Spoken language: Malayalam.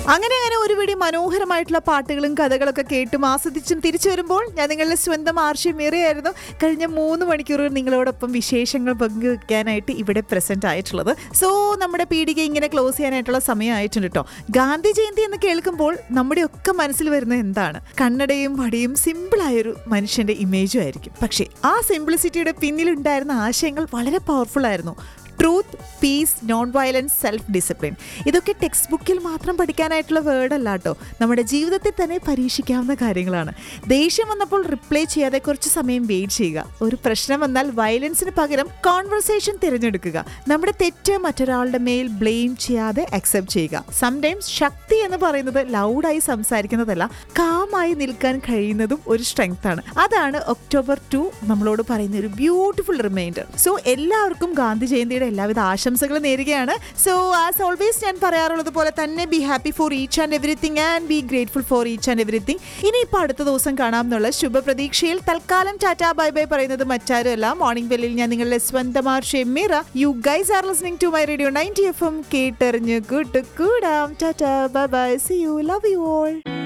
അങ്ങനെ അങ്ങനെ ഒരു പിടി മനോഹരമായിട്ടുള്ള പാട്ടുകളും കഥകളൊക്കെ കേട്ടും ആസ്വദിച്ചും തിരിച്ചു വരുമ്പോൾ ഞാൻ നിങ്ങളുടെ സ്വന്തം ആർഷി മീറയായിരുന്നു കഴിഞ്ഞ മൂന്ന് മണിക്കൂർ നിങ്ങളോടൊപ്പം വിശേഷങ്ങൾ പങ്കുവെക്കാനായിട്ട് ഇവിടെ പ്രസന്റ് ആയിട്ടുള്ളത് സോ നമ്മുടെ പീടിക ഇങ്ങനെ ക്ലോസ് ചെയ്യാനായിട്ടുള്ള സമയമായിട്ടുണ്ട് കേട്ടോ ഗാന്ധി ജയന്തി എന്ന് കേൾക്കുമ്പോൾ നമ്മുടെ ഒക്കെ മനസ്സിൽ വരുന്നത് എന്താണ് കണ്ണടയും വടിയും സിമ്പിളായൊരു മനുഷ്യന്റെ ഇമേജും ആയിരിക്കും പക്ഷേ ആ സിംപ്ലിസിറ്റിയുടെ പിന്നിലുണ്ടായിരുന്ന ആശയങ്ങൾ വളരെ പവർഫുൾ ആയിരുന്നു truth peace non violence self discipline ഇതൊക്കെ ടെക്സ്റ്റ് ബുക്കിൽ മാത്രം പഠിക്കാനായിട്ടുള്ള വേർഡ് അല്ല കേട്ടോ നമ്മുടെ ജീവിതത്തിൽ തന്നെ പരീക്ഷിക്കാവുന്ന കാര്യങ്ങളാണ് ദേഷ്യം വന്നപ്പോൾ റിപ്ലൈ ചെയ്യാതെ കുറച്ച് സമയം വെയിറ്റ് ചെയ്യുക ഒരു പ്രശ്നം വന്നാൽ വയലൻസിന് പകരം കോൺവെർസേഷൻ തിരഞ്ഞെടുക്കുക നമ്മുടെ തെറ്റ് മറ്റൊരാളുടെ മേൽ ബ്ലെയിം ചെയ്യാതെ അക്സെപ്റ്റ് ചെയ്യുക സംടൈംസ് ശക്തി എന്ന് പറയുന്നത് ലൗഡായി സംസാരിക്കുന്നതല്ല കാമായി നിൽക്കാൻ കഴിയുന്നതും ഒരു സ്ട്രെങ്ത് ആണ് അതാണ് ഒക്ടോബർ ടു നമ്മളോട് പറയുന്ന ഒരു ബ്യൂട്ടിഫുൾ റിമൈൻഡർ സോ എല്ലാവർക്കും ഗാന്ധി ജയന്തിയുടെ എല്ലാവിധ ആശംസകളും നേരുകയാണ് സോ ആസ് ഓൾവേസ് ഞാൻ പറയാറുള്ളത് പോലെ തന്നെ be happy for each and everything and be grateful for each and everything ഇനിയിപ്പോൾ അടുത്ത ദിവസം കാണാം എന്നുള്ള ശുഭപ്രതീക്ഷയിൽ തൽക്കാലം ടാറ്റ ബൈ ബൈ പറയുന്നത് മറ്റാരുമല്ല മോർണിംഗ് ബെല്ലിൽ ഞാൻ നിങ്ങളുടെ സ്വന്തമാർ Shemeera you guys are listening to my radio ninety F M കേട്ടെറിഞ്ഞ് കൂട്ട് കൂടാം tata bye bye see you love you all